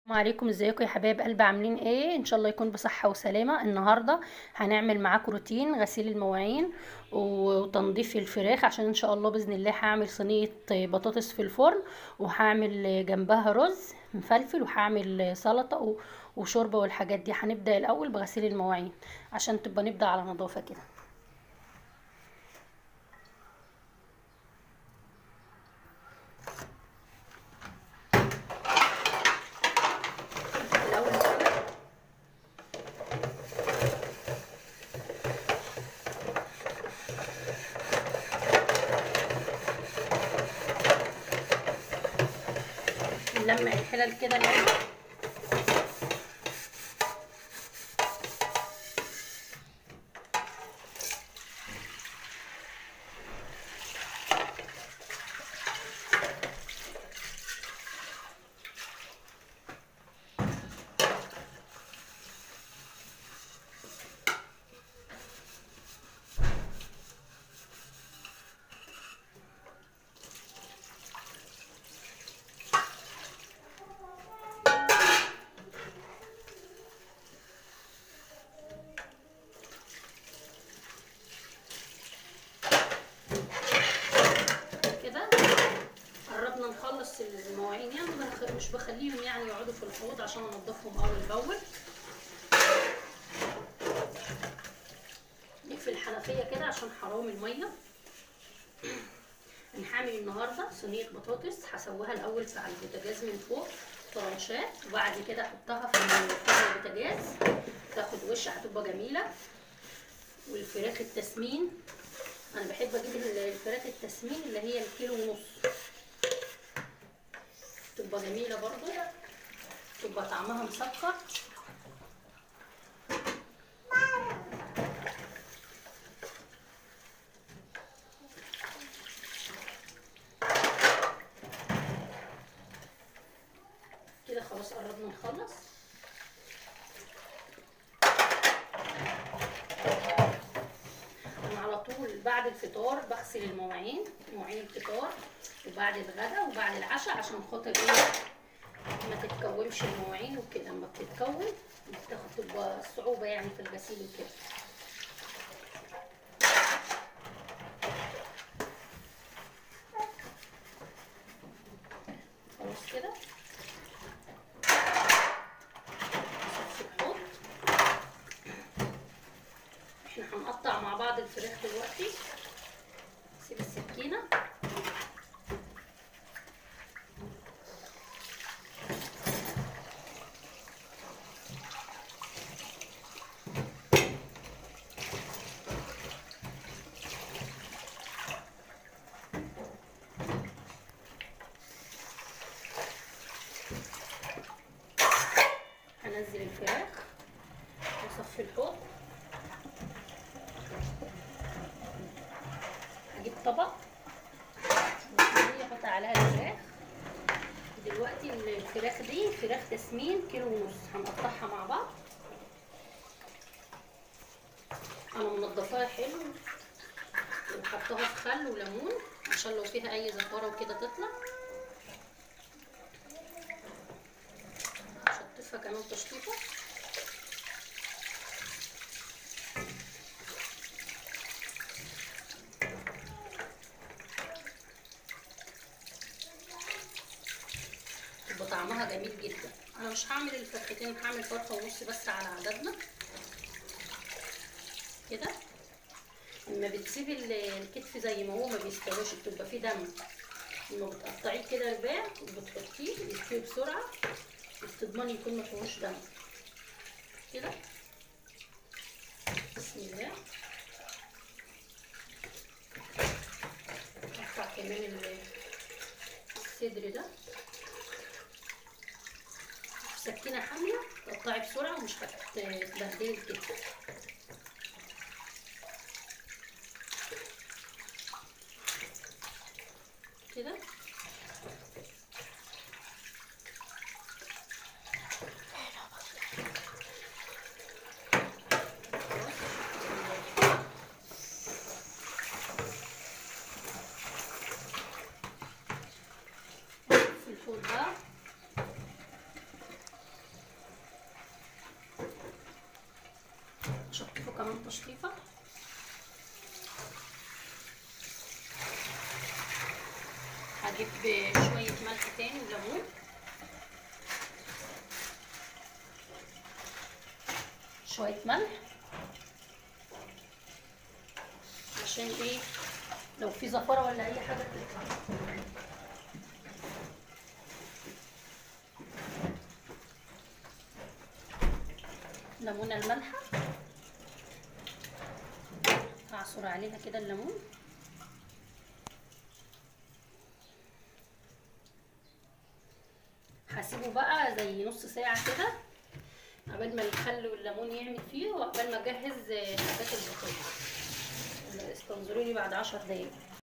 السلام عليكم ازيكم يا حبايب قلبي عاملين ايه ان شاء الله يكون بصحه وسلامه النهارده هنعمل معاكم روتين غسيل المواعين وتنظيف الفراخ عشان ان شاء الله باذن الله هعمل صينيه بطاطس في الفرن وهعمل جنبها رز مفلفل وهعمل سلطه و- وشوربه والحاجات دي هنبدا الاول بغسيل المواعين عشان تبقى نبدا على نظافه كده الاول كده نلمع الحلل كده الاول كده قربنا نخلص المواعين يعني بخ- مش بخليهم يعني يقعدوا في الحوض عشان انضفهم اول باول نقفل الحنفيه كده عشان حرام الميه هنعمل النهارده صينيه بطاطس هسويها الاول في على البوتاجاز من فوق طرنشات وبعد كده احطها في فرن البوتاجاز تاخد وش هتبقى جميله والفراخ التسمين انا بحب اجيب الفراخ التسمين اللي هي الكيلو ونص تبقى جميله برضو تبقى طعمها مسكر كده خلاص قربنا نخلص انا على طول بعد الفطار بغسل المواعين مواعين الفطار وبعد الغداء وبعد العشاء عشان خاطر ايه ما تتكومش المواعين وكده اما بتتكون بتاخد تبقى صعوبة يعني في الغسيل وكده خلاص كده نصفي الحوض احنا هنقطع مع بعض الفراخ دلوقتي سيب السكينة هنزل الفراخ واصفي الحوض هجيب طبق احط عليها الفراخ دلوقتي الفراخ دي فراخ تسمين كيلو ونص هنقطعها مع بعض انا منضفاها حلو وحطها في خل وليمون عشان لو فيها اي زفاره وكده تطلع شطفها كمان تشطيفه تبقى طعمها جميل جدا انا مش هعمل الفرختين هعمل فرخه ونص بس على عددنا كده لما بتسيبي ال- الكتف زي ما هو ما بيستويش بتبقى فيه دم لما بتقطعيه كده رباع وبتحطيه يستوي بسرعه بتضمني يكون ما فيهوش دم كده بسم الله اقطع كمان ال- الصدر ده سكينة حامية تقطعي بسرعة ومش هتبهدلي الكتف كده نشطفه كمان تشطيفه هجيب شويه ملح تاني وليمون شويه ملح عشان ايه لو في زفره ولا اي حاجه تطلع ليمونه المالحه هعصر عليها كده الليمون هسيبه بقى زي نص ساعه كده قبل ما الخل والليمون يعمل فيه وقبل ما اجهز حبات البطاطس استنظروني بعد عشر دقايق